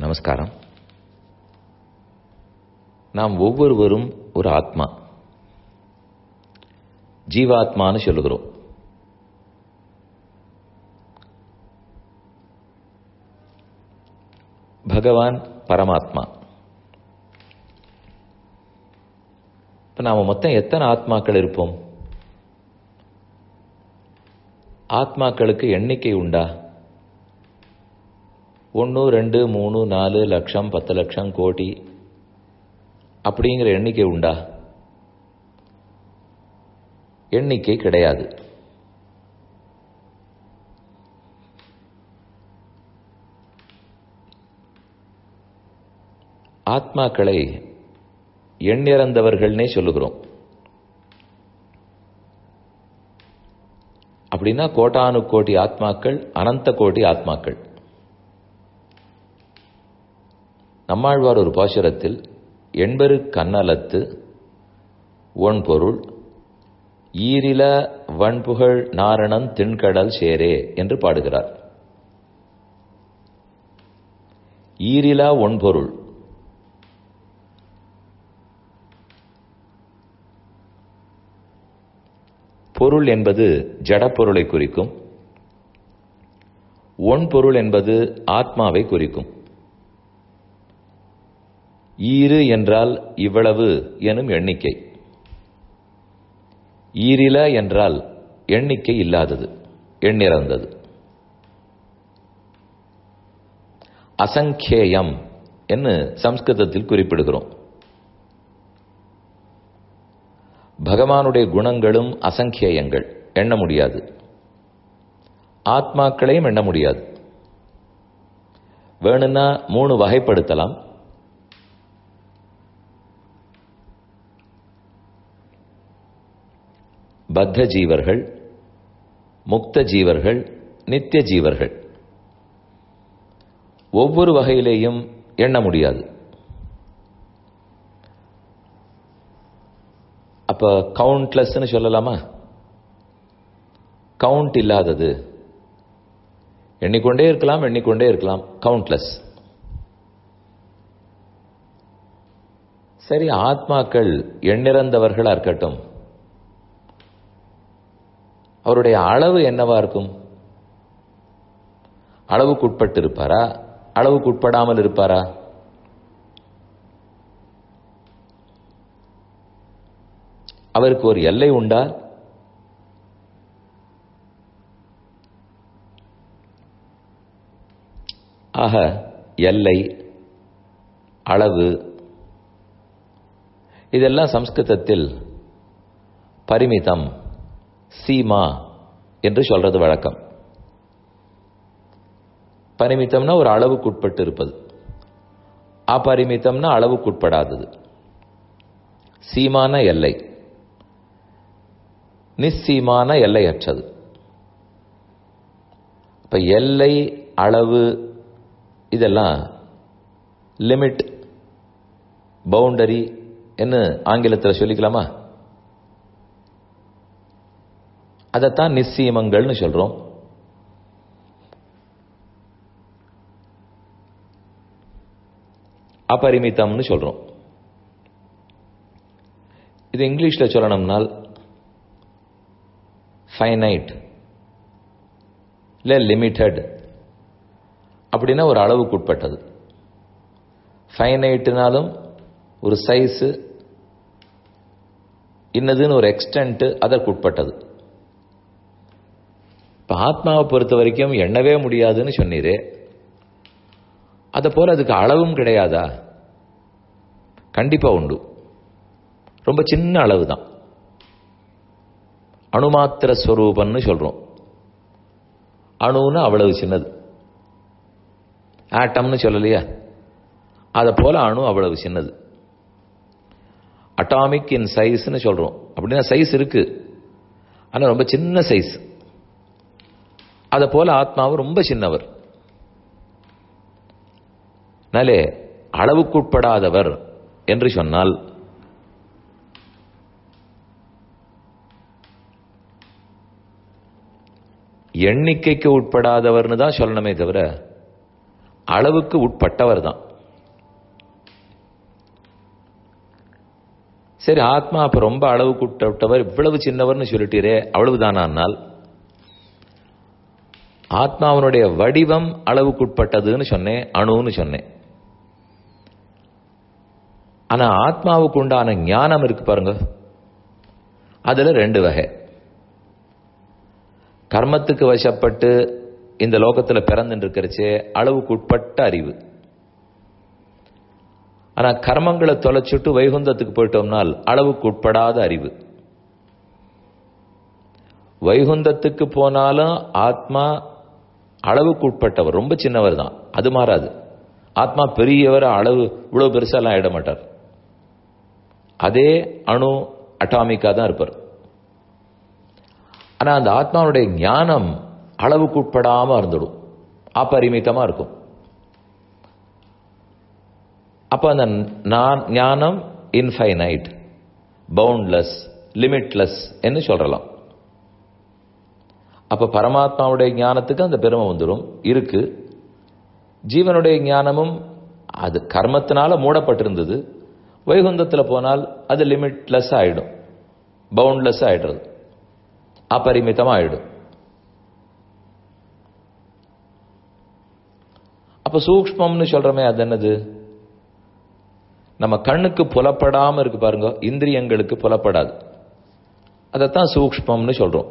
நமஸ்காரம் நாம் ஒவ்வொருவரும் ஒரு ஆத்மா ஜீவாத்மான்னு சொல்லுகிறோம் பகவான் பரமாத்மா இப்ப நாம மொத்தம் எத்தனை ஆத்மாக்கள் இருப்போம் ஆத்மாக்களுக்கு எண்ணிக்கை உண்டா ஒன்று ரெண்டு மூணு நாலு லட்சம் பத்து லட்சம் கோடி அப்படிங்கிற எண்ணிக்கை உண்டா எண்ணிக்கை கிடையாது ஆத்மாக்களை எண்ணிறந்தவர்கள்னே சொல்லுகிறோம் அப்படின்னா கோட்டானு கோடி ஆத்மாக்கள் அனந்த கோடி ஆத்மாக்கள் நம்மாழ்வார் ஒரு பாசுரத்தில் எண்பரு கண்ணலத்து ஒன்பொருள் ஈரில வன்புகழ் நாரணன் திண்கடல் சேரே என்று பாடுகிறார் ஈரிலா ஒன்பொருள் பொருள் என்பது ஜடப்பொருளை குறிக்கும் ஒன் பொருள் என்பது ஆத்மாவை குறிக்கும் ஈறு என்றால் இவ்வளவு எனும் எண்ணிக்கை ஈரில என்றால் எண்ணிக்கை இல்லாதது எண்ணிறந்தது அசங்கேயம் என்று சம்ஸ்கிருதத்தில் குறிப்பிடுகிறோம் பகவானுடைய குணங்களும் அசங்கேயங்கள் எண்ண முடியாது ஆத்மாக்களையும் எண்ண முடியாது வேணும்னா மூணு வகைப்படுத்தலாம் பத்த ஜீவர்கள் முக்த ஜீவர்கள் நித்திய ஜீவர்கள் ஒவ்வொரு வகையிலேயும் எண்ண முடியாது அப்ப கவுண்ட்லெஸ்ன்னு சொல்லலாமா கவுண்ட் இல்லாதது எண்ணிக்கொண்டே இருக்கலாம் எண்ணிக்கொண்டே இருக்கலாம் கவுண்ட்லெஸ் சரி ஆத்மாக்கள் எண்ணிறந்தவர்களா இருக்கட்டும் அவருடைய அளவு என்னவா இருக்கும் அளவுக்குட்பட்டு இருப்பாரா அளவுக்குட்படாமல் இருப்பாரா அவருக்கு ஒரு எல்லை உண்டா ஆக எல்லை அளவு இதெல்லாம் சம்ஸ்கிருதத்தில் பரிமிதம் சீமா என்று சொல்றது வழக்கம் பரிமித்தம்னா ஒரு அளவுக்குட்பட்டு இருப்பது அபரிமித்தம்னா அளவுக்குட்படாதது சீமான எல்லை நிச்சயமான எல்லையற்றது இப்ப எல்லை அளவு இதெல்லாம் லிமிட் பவுண்டரி என்று ஆங்கிலத்தில் சொல்லிக்கலாமா அதைத்தான் நிச்சயமங்கள்னு சொல்றோம் அபரிமிதம்னு சொல்றோம் இது இங்கிலீஷ்ல சொல்லணும்னால் ஃபைனைட் இல்லை லிமிட்டட் அப்படின்னா ஒரு அளவுக்குட்பட்டது ஃபைனைட்னாலும் ஒரு சைஸு இன்னதுன்னு ஒரு எக்ஸ்டென்ட்டு அதற்குட்பட்டது இப்போ ஆத்மாவை பொறுத்த வரைக்கும் எண்ணவே முடியாதுன்னு சொன்னீரே அதை போல அதுக்கு அளவும் கிடையாதா கண்டிப்பா உண்டு ரொம்ப சின்ன அளவு தான் அணுமாத்திர ஸ்வரூபம்னு சொல்றோம் அணுன்னு அவ்வளவு சின்னது ஆட்டம்னு சொல்லலையா அதை போல அணு அவ்வளவு சின்னது அட்டாமிக் இன் சைஸ்னு சொல்றோம் அப்படின்னா சைஸ் இருக்கு ஆனால் ரொம்ப சின்ன சைஸ் அதை போல ஆத்மாவும் ரொம்ப சின்னவர் நாலே அளவுக்குட்படாதவர் என்று சொன்னால் எண்ணிக்கைக்கு உட்படாதவர்னு தான் சொல்லணுமே தவிர அளவுக்கு உட்பட்டவர் தான் சரி ஆத்மா அப்ப ரொம்ப அளவுக்கு உட்பட்டவர் இவ்வளவு சின்னவர்னு சொல்லிட்டீரே அவ்வளவுதானால் ஆத்மாவனுடைய வடிவம் அளவுக்குட்பட்டதுன்னு சொன்னேன் அணுன்னு சொன்னேன் ஆனா ஆத்மாவுக்கு உண்டான ஞானம் இருக்கு பாருங்க அதுல ரெண்டு வகை கர்மத்துக்கு வசப்பட்டு இந்த லோகத்துல பிறந்துட்டு இருக்கிறச்சே அளவுக்கு உட்பட்ட அறிவு ஆனா கர்மங்களை தொலைச்சிட்டு வைகுந்தத்துக்கு போயிட்டோம்னால் அளவுக்கு உட்படாத அறிவு வைகுந்தத்துக்கு போனாலும் ஆத்மா அளவுக்கு உட்பட்டவர் ரொம்ப சின்னவர் தான் அது மாறாது ஆத்மா பெரியவர் அளவு இவ்வளவு பெருசாலாம் ஆயிட மாட்டார் அதே அணு அட்டாமிக்கா தான் இருப்பார் ஆனா அந்த ஆத்மாவுடைய ஞானம் அளவுக்கு உட்படாம இருந்துடும் அபரிமிதமா இருக்கும் அப்ப அந்த நான் ஞானம் இன்ஃபைனைட் பவுண்ட்லெஸ் லிமிட்லெஸ் என்று சொல்லலாம் அப்ப பரமாத்மாவுடைய ஞானத்துக்கு அந்த பெருமை வந்துடும் இருக்கு ஜீவனுடைய ஞானமும் அது கர்மத்தினால மூடப்பட்டிருந்தது வைகுந்தத்தில் போனால் அது லிமிட்லெஸ் ஆயிடும் பவுண்ட்லெஸ் ஆயிடுறது அபரிமிதமா ஆயிடும் அப்ப சூக்மம்னு சொல்றமே அது என்னது நம்ம கண்ணுக்கு புலப்படாம இருக்கு பாருங்க இந்திரியங்களுக்கு புலப்படாது அதைத்தான் சூக்மம்னு சொல்றோம்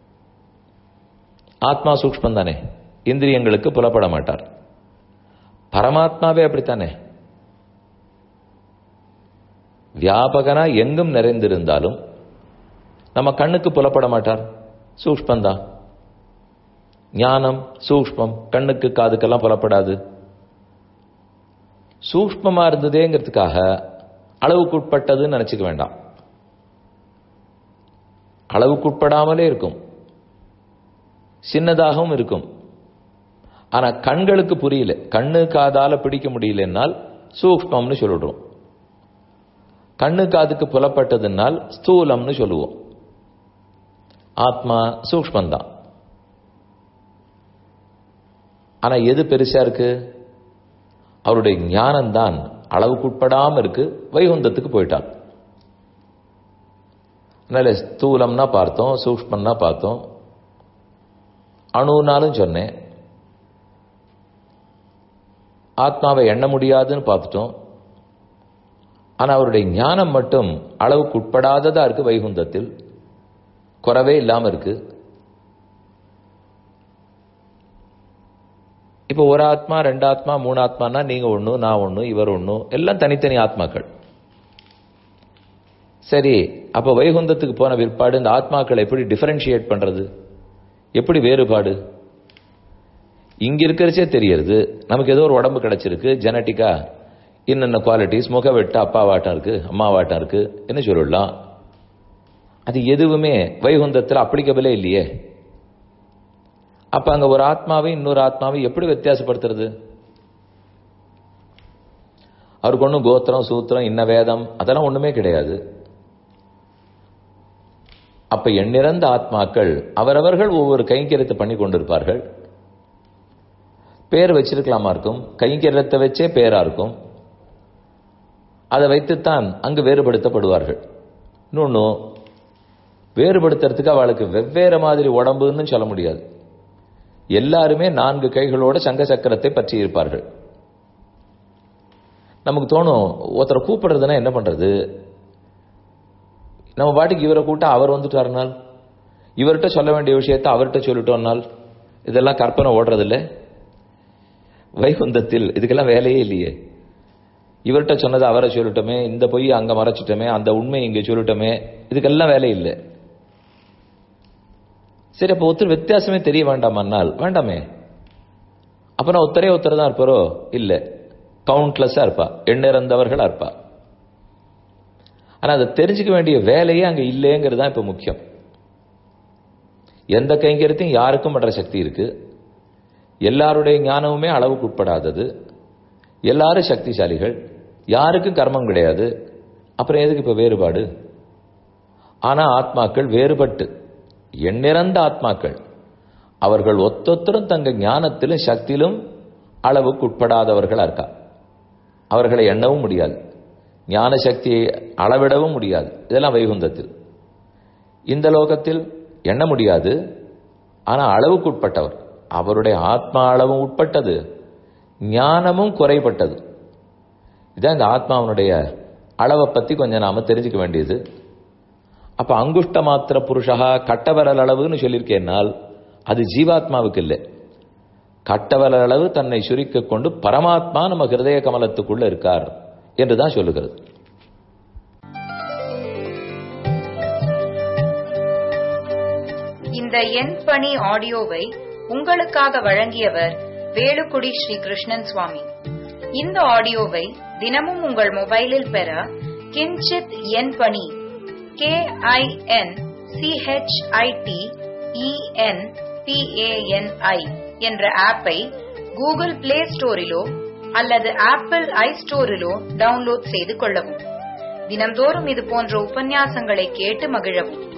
ஆத்மா சூக்மம் தானே இந்திரியங்களுக்கு புலப்பட மாட்டார் பரமாத்மாவே அப்படித்தானே வியாபகனா எங்கும் நிறைந்திருந்தாலும் நம்ம கண்ணுக்கு புலப்பட மாட்டார் சூக்மந்தான் ஞானம் சூக்மம் கண்ணுக்கு காதுக்கெல்லாம் புலப்படாது சூக்மமா இருந்ததேங்கிறதுக்காக அளவுக்குட்பட்டதுன்னு நினைச்சுக்க வேண்டாம் அளவுக்குட்படாமலே இருக்கும் சின்னதாகவும் இருக்கும் ஆனா கண்களுக்கு புரியல கண்ணு காதால பிடிக்க முடியலன்னால் சூக்மம்னு சொல்லிடுறோம் கண்ணு காதுக்கு புலப்பட்டதுனால் ஸ்தூலம்னு சொல்லுவோம் ஆத்மா சூக்மந்தான் ஆனா எது பெருசா இருக்கு அவருடைய ஞானம்தான் அளவுக்குட்படாம இருக்கு வைகுந்தத்துக்கு போயிட்டார் அதனால ஸ்தூலம்னா பார்த்தோம் சூக்மம்னா பார்த்தோம் அணுனாலும் சொன்னேன் ஆத்மாவை எண்ண முடியாதுன்னு பார்த்துட்டோம் ஆனா அவருடைய ஞானம் மட்டும் அளவுக்கு உட்படாததா இருக்கு வைகுந்தத்தில் குறவே இல்லாம இருக்கு இப்போ ஒரு ஆத்மா ரெண்டு ஆத்மா மூணு ஆத்மானா நீங்க ஒண்ணு நான் ஒண்ணு இவர் ஒண்ணு எல்லாம் தனித்தனி ஆத்மாக்கள் சரி அப்ப வைகுந்தத்துக்கு போன பிற்பாடு இந்த ஆத்மாக்களை எப்படி டிஃபரன்ஷியேட் பண்றது எப்படி வேறுபாடு இங்க இருக்கிறச்சே தெரியறது நமக்கு ஏதோ ஒரு உடம்பு கிடைச்சிருக்கு ஜெனட்டிக்கா இன்னென்ன குவாலிட்டிஸ் முக வெட்டு அப்பாவாட்டம் இருக்கு அம்மாவாட்டம் இருக்கு என்ன சொல்லலாம் அது எதுவுமே வைகுந்தத்தில் அப்ளிகபிளே இல்லையே அப்ப அங்க ஒரு ஆத்மாவை இன்னொரு ஆத்மாவை எப்படி வித்தியாசப்படுத்துறது அவருக்கு ஒன்றும் கோத்திரம் சூத்திரம் இன்ன வேதம் அதெல்லாம் ஒண்ணுமே கிடையாது அப்ப எண்ணிறந்த ஆத்மாக்கள் அவரவர்கள் ஒவ்வொரு கைங்கரியத்தை பண்ணி கொண்டிருப்பார்கள் பேர் வச்சிருக்கலாமா இருக்கும் கைங்கரியத்தை வச்சே பேரா இருக்கும் அதை வைத்துத்தான் அங்கு வேறுபடுத்தப்படுவார்கள் இன்னொன்னு வேறுபடுத்துறதுக்கு அவளுக்கு வெவ்வேறு மாதிரி உடம்புன்னு சொல்ல முடியாது எல்லாருமே நான்கு கைகளோட சங்க சக்கரத்தை பற்றி இருப்பார்கள் நமக்கு தோணும் ஒருத்தரை கூப்பிடுறதுன்னா என்ன பண்றது நம்ம பாட்டுக்கு இவரை கூட்ட அவர் வந்துட்டாருனால் இவர்கிட்ட சொல்ல வேண்டிய விஷயத்தை அவர்கிட்ட சொல்லிட்டோம்னால் இதெல்லாம் கற்பனை ஓடுறதில்ல வைகுந்தத்தில் இதுக்கெல்லாம் வேலையே இல்லையே இவர்கிட்ட சொன்னதை அவரை சொல்லிட்டோமே இந்த பொய் அங்க மறைச்சிட்டோமே அந்த உண்மை இங்க சொல்லிட்டோமே இதுக்கெல்லாம் வேலை இல்லை சரி அப்போ ஒருத்தர் வித்தியாசமே தெரிய வேண்டாமன்னால் வேண்டாமே அப்புறம் ஒருத்தரே ஒருத்தர் தான் இருப்பாரோ இல்ல கவுண்ட்லெஸ்ஸா இருப்பா எண்ணிறந்தவர்களா இருப்பா ஆனா அதை தெரிஞ்சுக்க வேண்டிய வேலையே அங்க இல்லைங்கிறது தான் இப்ப முக்கியம் எந்த கைங்கரியத்தையும் யாருக்கும் பண்ற சக்தி இருக்கு எல்லாருடைய ஞானமுமே அளவுக்கு உட்படாதது எல்லாரும் சக்திசாலிகள் யாருக்கும் கர்மம் கிடையாது அப்புறம் எதுக்கு இப்ப வேறுபாடு ஆனா ஆத்மாக்கள் வேறுபட்டு எண்ணிறந்த ஆத்மாக்கள் அவர்கள் ஒத்தொத்தரும் தங்க ஞானத்திலும் சக்தியிலும் அளவுக்கு உட்படாதவர்களா இருக்கா அவர்களை எண்ணவும் முடியாது ஞான சக்தியை அளவிடவும் முடியாது இதெல்லாம் வைகுந்தத்தில் இந்த லோகத்தில் எண்ண முடியாது ஆனா அளவுக்கு உட்பட்டவர் அவருடைய ஆத்மா அளவும் உட்பட்டது ஞானமும் குறைபட்டது இதான் இந்த ஆத்மாவனுடைய அளவை பத்தி கொஞ்சம் நாம தெரிஞ்சுக்க வேண்டியது அப்ப அங்குஷ்ட மாத்திர புருஷா கட்டவரல் அளவுன்னு சொல்லியிருக்கேன்னால் அது ஜீவாத்மாவுக்கு இல்லை கட்டவரல் அளவு தன்னை சுருக்கிக் கொண்டு பரமாத்மா நம்ம ஹிருதய கமலத்துக்குள்ள இருக்கார் என்றுதான் சொல்லுகிறது இந்த எண் பணி ஆடியோவை உங்களுக்காக வழங்கியவர் வேலுக்குடி ஸ்ரீ கிருஷ்ணன் சுவாமி இந்த ஆடியோவை தினமும் உங்கள் மொபைலில் பெற கிஞ்சித் எண் பணி கே ஐ என் சிஹெச்ஐடி இஎன் பிஏஎன்ஐ என்ற ஆப்பை கூகுள் பிளே ஸ்டோரிலோ அல்லது ஆப்பிள் ஐ ஸ்டோரிலோ டவுன்லோட் செய்து கொள்ளவும் தினம்தோறும் இது போன்ற உபன்யாசங்களை கேட்டு மகிழவும்